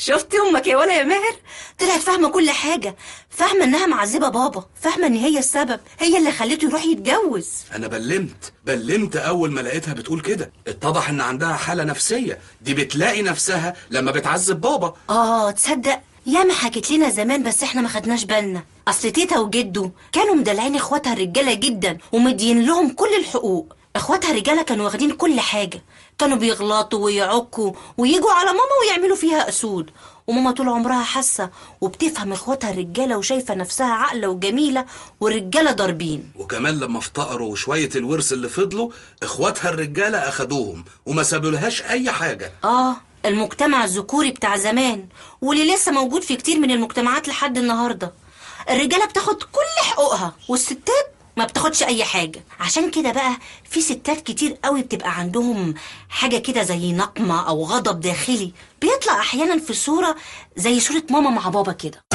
شفتي امك يا ولا يا ماهر طلعت فاهمه كل حاجه فاهمه انها معذبه بابا فاهمه ان هي السبب هي اللي خلته يروح يتجوز انا بلمت بلمت اول ما لقيتها بتقول كده اتضح ان عندها حالة نفسية دي بتلاقي نفسها لما بتعذب بابا اه تصدق ياما حكت لنا زمان بس احنا ما خدناش بالنا اصل تيتا وجده كانوا مدلعين اخواتها الرجاله جدا ومدين لهم كل الحقوق اخواتها الرجاله كانوا واخدين كل حاجه كانوا بيغلطوا ويعكوا ويجوا على ماما ويعملوا فيها اسود وماما طول عمرها حاسه وبتفهم اخواتها الرجاله وشايفه نفسها عاقله وجميله والرجاله ضاربين وكمان لما افتقروا شوية الورث اللي فضلوا اخواتها الرجالة اخدوهم وما سابولهاش اي حاجة اه المجتمع الذكوري بتاع زمان واللي لسه موجود في كتير من المجتمعات لحد النهارده الرجاله بتاخد كل حقوقها والستات ما بتاخدش اي حاجه عشان كده بقى في ستات كتير قوي بتبقى عندهم حاجه كده زي نقمه او غضب داخلي بيطلع احيانا في صوره زي صوره ماما مع بابا كده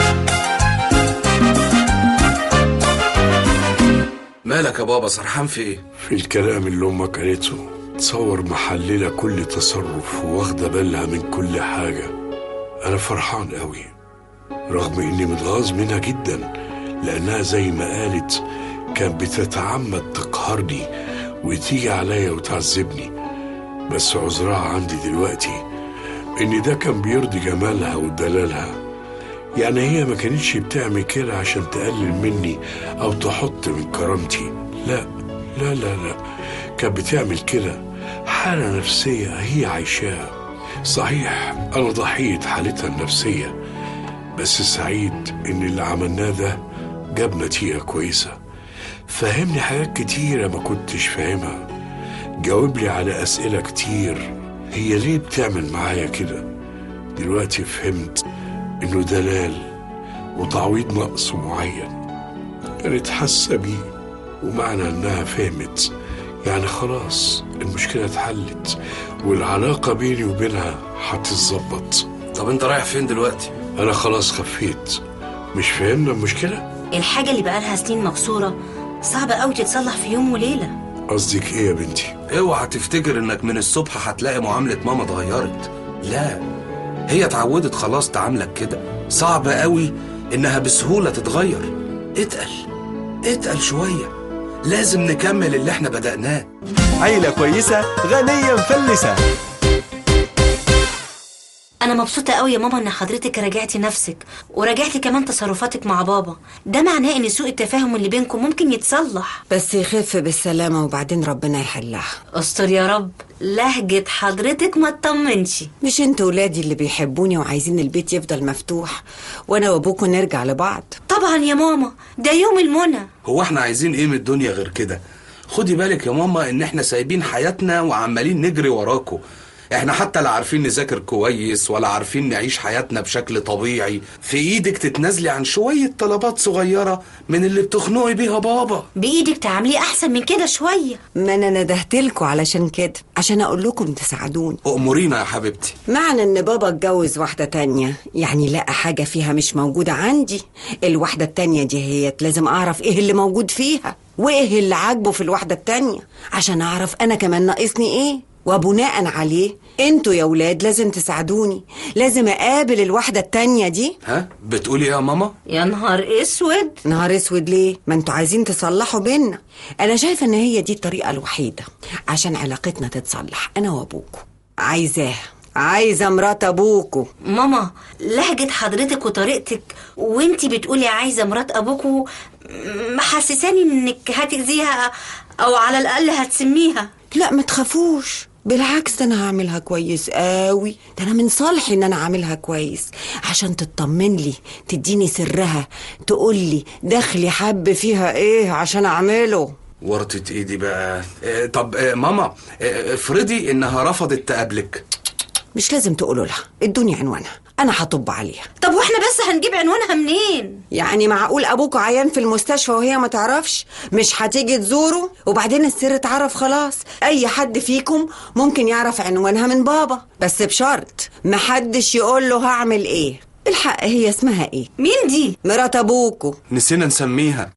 مالك يا بابا سرحان في ايه في الكلام اللي امك قالته تصور محللة كل تصرف واخدة بالها من كل حاجة أنا فرحان قوي رغم إني متغاظ منها جدا لأنها زي ما قالت كانت بتتعمد تقهرني وتيجي عليا وتعذبني بس عذرها عندي دلوقتي إن ده كان بيرضي جمالها ودلالها يعني هي ما كانتش بتعمل كده عشان تقلل مني أو تحط من كرامتي لا لا لا لا كانت بتعمل كده حالة نفسية هي عايشاها صحيح أنا ضحية حالتها النفسية بس سعيد إن اللي عملناه ده جاب نتيجة كويسة فهمني حاجات كتيرة ما كنتش فاهمها جاوب لي على أسئلة كتير هي ليه بتعمل معايا كده دلوقتي فهمت إنه دلال وتعويض نقص معين كانت حاسة بيه ومعنى إنها فهمت يعني خلاص المشكلة اتحلت والعلاقة بيني وبينها هتتظبط طب انت رايح فين دلوقتي أنا خلاص خفيت مش فهمنا المشكلة؟ الحاجه اللي بقالها سنين مكسوره صعبه قوي تتصلح في يوم وليله قصدك إيه يا بنتي؟ اوعى تفتكر انك من الصبح هتلاقي معاملة ماما اتغيرت لا هي اتعودت خلاص تعاملك كده صعب قوي انها بسهولة تتغير اتقل اتقل شوية لازم نكمل اللي احنا بدأناه عيلة كويسة غنية مفلسة انا مبسوطه قوي يا ماما ان حضرتك راجعتي نفسك وراجعتي كمان تصرفاتك مع بابا ده معناه ان سوء التفاهم اللي بينكم ممكن يتصلح بس يخف بالسلامة وبعدين ربنا يحلها استر يا رب لهجة حضرتك ما تطمنش مش انتوا ولادي اللي بيحبوني وعايزين البيت يفضل مفتوح وانا وابوكوا نرجع لبعض طبعا يا ماما ده يوم المنى هو احنا عايزين ايه من الدنيا غير كده خدي بالك يا ماما ان احنا سايبين حياتنا وعمالين نجري وراكوا احنا حتى لا عارفين نذاكر كويس ولا عارفين نعيش حياتنا بشكل طبيعي في ايدك تتنازلي عن شوية طلبات صغيرة من اللي بتخنقي بيها بابا بايدك تعمليه احسن من كده شويه ما انا ندهتلكوا علشان كده عشان اقول لكم تساعدوني أمورينا يا حبيبتي معنى ان بابا اتجوز واحدة تانية يعني لقى حاجة فيها مش موجودة عندي الواحدة التانية دي هي لازم اعرف ايه اللي موجود فيها وايه اللي عاجبه في الواحدة التانية عشان اعرف انا كمان ناقصني ايه وبناء عليه انتوا يا ولاد لازم تساعدوني لازم اقابل الواحدة التانية دي ها بتقولي ايه يا ماما يا نهار اسود نهار اسود ليه ما انتوا عايزين تصلحوا بينا انا شايفه ان هي دي الطريقه الوحيده عشان علاقتنا تتصلح انا وابوكوا عايزاها عايزه مرات ابوكوا ماما لهجة حضرتك وطريقتك وانتي بتقولي عايزة مرات ابوكوا محسساني انك هتأذيها او على الاقل هتسميها لا ما تخافوش بالعكس ده انا هعملها كويس قوي ده انا من صالحي ان انا اعملها كويس عشان تطمن لي تديني سرها تقول لي دخلي حب فيها ايه عشان اعمله ورطة ايدي بقى اه طب اه ماما اه افرضي انها رفضت تقابلك مش لازم تقولوا لها ادوني عنوانها انا هطب عليها طب واحنا بس هنجيب عنوانها منين يعني معقول ابوك عيان في المستشفى وهي ما تعرفش مش هتيجي تزوره وبعدين السر اتعرف خلاص اي حد فيكم ممكن يعرف عنوانها من بابا بس بشرط محدش يقول له هعمل ايه الحق هي اسمها ايه مين دي مرات ابوكوا نسينا نسميها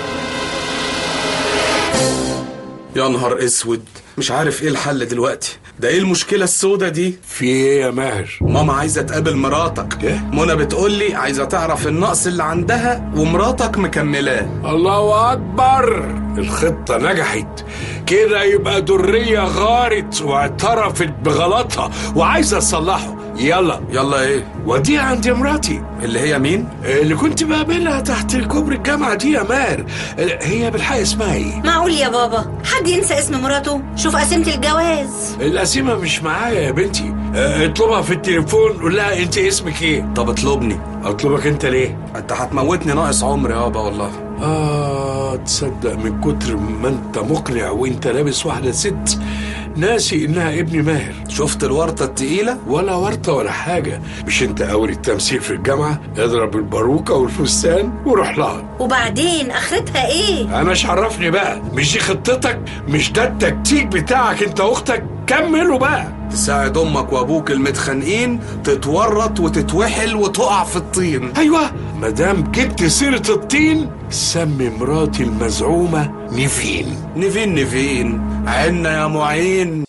يا نهار اسود مش عارف ايه الحل دلوقتي ده ايه المشكله السودة دي في ايه يا ماهر ماما عايزه تقابل مراتك إيه؟ منى بتقول لي عايزه تعرف النقص اللي عندها ومراتك مكملاه الله اكبر الخطه نجحت كده يبقى دريه غارت واعترفت بغلطها وعايزه تصلحه يلا يلا ايه وديها عند مراتي اللي هي مين اللي كنت بقابلها تحت كوبري الجامعه دي يا ماهر هي بالحق اسمها ايه معقول يا بابا حد ينسى اسم مراته شوف قسيمة الجواز القسيمه مش معايا يا بنتي اه، اطلبها في التليفون قول لها انت اسمك ايه طب اطلبني اطلبك انت ليه انت هتموتني ناقص عمر يابا والله آه تصدق من كتر ما أنت مقنع وأنت لابس واحدة ست ناسي إنها ابن ماهر شفت الورطه التقيله ولا ورطة ولا حاجة مش أنت أول التمثيل في الجامعة اضرب الباروكة والفستان وروح لها وبعدين اخرتها ايه أنا مش عرفني بقى مش دي خطتك مش ده التكتيك بتاعك أنت وأختك كملوا بقى تساعد امك وابوك المتخانقين تتورط وتتوحل وتقع في الطين أيوة مدام جبت سيرة الطين سمي مراتي المزعومة نيفين نفين نفين عنا يا معين